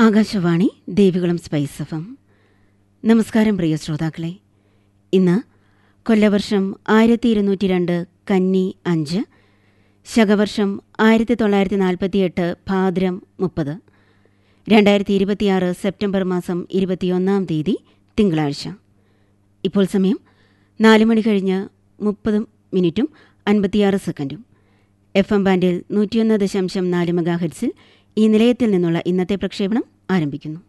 Akashvani Devikulam spice എഫം നമസ്കാരം പ്രിയ ശ്രോതാക്കളെ ഇന്ന് കൊല്ലവർഷം ആയിരത്തി ഇരുന്നൂറ്റി രണ്ട് കന്നി അഞ്ച് ശകവർഷം ആയിരത്തി തൊള്ളായിരത്തി നാൽപ്പത്തിയെട്ട് ഭാദ്രം മുപ്പത് രണ്ടായിരത്തി ഇരുപത്തിയാറ് സെപ്റ്റംബർ മാസം ഇരുപത്തിയൊന്നാം തീയതി തിങ്കളാഴ്ച ഇപ്പോൾ സമയം നാല് മണി കഴിഞ്ഞ് മുപ്പത് മിനിറ്റും അൻപത്തിയാറ് സെക്കൻഡും എഫ് എം ബാൻഡിൽ നൂറ്റിയൊന്ന് ദശാംശം നാല് മെഗാഹെഡ്സിൽ ഈ നിലയത്തിൽ നിന്നുള്ള ഇന്നത്തെ പ്രക്ഷേപണം ആരംഭിക്കുന്നു